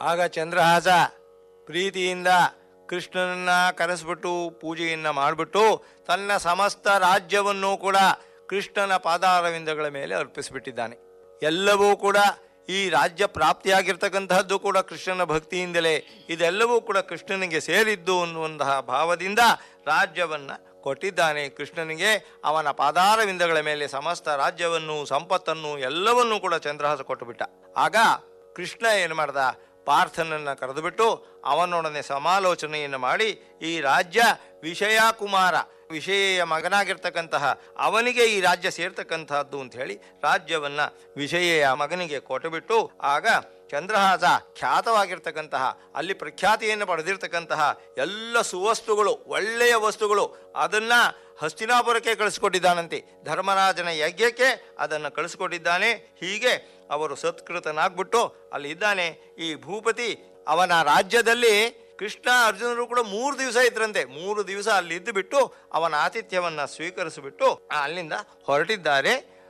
ಆಗ ಚಂದ್ರಹಾಸ ಪ್ರೀತಿಯಿಂದ ಕೃಷ್ಣನನ್ನ ಕರೆಸ್ಬಿಟ್ಟು ಪೂಜೆಯನ್ನ ಮಾಡಿಬಿಟ್ಟು ತನ್ನ ಸಮಸ್ತ ರಾಜ್ಯವನ್ನು ಕೂಡ ಕೃಷ್ಣನ ಪಾದಾರವಿಂದಗಳ ಮೇಲೆ ಅರ್ಪಿಸಿಬಿಟ್ಟಿದ್ದಾನೆ ಎಲ್ಲವೂ ಕೂಡ ಈ ರಾಜ್ಯ ಪ್ರಾಪ್ತಿಯಾಗಿರ್ತಕ್ಕಂತಹದ್ದು ಕೂಡ ಕೃಷ್ಣನ ಭಕ್ತಿಯಿಂದಲೇ ಇದೆಲ್ಲವೂ ಕೂಡ ಕೃಷ್ಣನಿಗೆ ಸೇರಿದ್ದು ಅನ್ನುವಂತಹ ಭಾವದಿಂದ ರಾಜ್ಯವನ್ನ ಕೊಟ್ಟಿದ್ದಾನೆ ಕೃಷ್ಣನಿಗೆ ಅವನ ಪಾದಾರವಿಂದಗಳ ಮೇಲೆ ಸಮಸ್ತ ರಾಜ್ಯವನ್ನು ಸಂಪತ್ತನ್ನು ಎಲ್ಲವನ್ನೂ ಕೂಡ ಚಂದ್ರಹಾಸ ಕೊಟ್ಟುಬಿಟ್ಟ ಆಗ ಕೃಷ್ಣ ಏನು ಮಾಡ್ದ ಪಾರ್ಥನನ್ನ ಕರೆದುಬಿಟ್ಟು ಅವನೊಡನೆ ಸಮಾಲೋಚನೆಯನ್ನು ಮಾಡಿ ಈ ರಾಜ್ಯ ವಿಷಯ ಕುಮಾರ ವಿಷಯ ಮಗನಾಗಿರ್ತಕ್ಕಂತಹ ಅವನಿಗೆ ಈ ರಾಜ್ಯ ಸೇರ್ತಕ್ಕಂತಹದ್ದು ಅಂತ ಹೇಳಿ ರಾಜ್ಯವನ್ನ ವಿಷಯ ಮಗನಿಗೆ ಕೊಟ್ಟುಬಿಟ್ಟು ಆಗ ಚಂದ್ರಹಾಸ ಖ್ಯಾತವಾಗಿರ್ತಕ್ಕಂತಹ ಅಲ್ಲಿ ಪ್ರಖ್ಯಾತಿಯನ್ನು ಪಡೆದಿರ್ತಕ್ಕಂತಹ ಎಲ್ಲ ಸುವಸ್ತುಗಳು ಒಳ್ಳೆಯ ವಸ್ತುಗಳು ಅದನ್ನ ಹಸ್ತಿನಾಪುರಕ್ಕೆ ಕಳಿಸ್ಕೊಟ್ಟಿದ್ದಾನಂತೆ ಧರ್ಮರಾಜನ ಯಜ್ಞಕ್ಕೆ ಅದನ್ನು ಕಳಿಸ್ಕೊಟ್ಟಿದ್ದಾನೆ ಹೀಗೆ ಅವರು ಸತ್ಕೃತನಾಗ್ಬಿಟ್ಟು ಅಲ್ಲಿ ಇದ್ದಾನೆ ಈ ಭೂಪತಿ ಅವನ ರಾಜ್ಯದಲ್ಲಿ ಕೃಷ್ಣ ಅರ್ಜುನರು ಕೂಡ ಮೂರು ದಿವಸ ಇದ್ರಂತೆ ಮೂರು ದಿವಸ ಅಲ್ಲಿ ಇದ್ದು ಬಿಟ್ಟು ಅವನ ಆತಿಥ್ಯವನ್ನ ಸ್ವೀಕರಿಸಿಬಿಟ್ಟು ಅಲ್ಲಿಂದ ಹೊರಟಿದ್ದಾರೆ